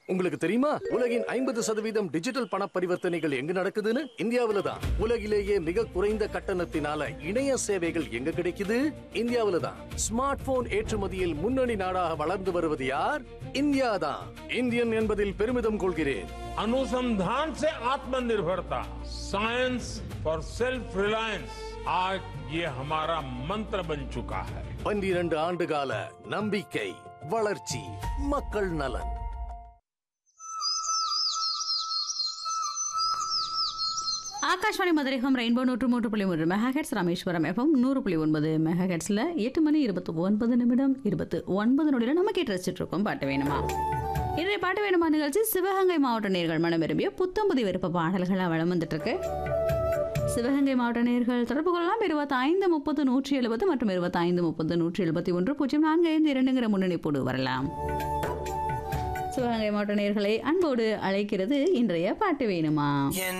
உங்களுக்கு தெரியுமா உலகின் ஐம்பது சதவீதம் டிஜிட்டல் பண பரிவர்த்தனைகள் எங்க நடக்குதுன்னு இந்தியாவில தான் உலகிலேயே மிக குறைந்த கட்டணத்தினால இணைய சேவைகள் எங்க கிடைக்குது இந்தியாவில தான் ஸ்மார்ட் போன் ஏற்றுமதியில் முன்னணி நாடாக வளர்ந்து வருவது யார் இந்தியா தான் இந்தியன் என்பதில் பெருமிதம் கொள்கிறேன் अनुसंधान से आत्मनिर्भरता साइंस फॉर सेल्फ रिलायंस आज ये हमारा मंत्र बन चुका है பன்னிரண்டு ஆண்டு கால நம்பிக்கை வளர்ச்சி மக்கள் நலன் ஆகாஷ்வாணி மதுரைகம் ரெயின்போ நூற்று மூன்று புள்ளி மூன்று மெகாஹெட்ஸ் ராமேஸ்வரம் எஃப்எம் நூறு புள்ளி ஒன்பது மெகாஹெட்ஸில் எட்டு மணி இருபத்தி ஒன்பது நிமிடம் இருபத்து ஒன்பது நொடியில் நம்ம கேட்டு ரசிச்சுட்டு இருக்கோம் பாட்டு வேணுமா இன்றைய பாட்டு வேணுமா நிகழ்ச்சி சிவகங்கை மாவட்ட நேர்கள் மனம் விரும்பிய புத்தம்புதி விருப்ப பாடல்களாக வளம் வந்துட்டு இருக்கு சிவகங்கை மாவட்ட நேர்கள் தொடர்பு கொள்ளலாம் இருபத்தி ஐந்து முப்பது நூற்றி எழுபது மற்றும் இருபத்தி ஐந்து முப்பது நூற்றி எழுபத்தி ஒன்று பூஜ்ஜியம் நான்கு ஐந்து இரண்டுங்கிற முன்னணிப்போடு வரலாம் சிவகங்கை மாவட்ட நேர்களை அன்போடு அழைக்கிறது இன்றைய பாட்டு வேணுமா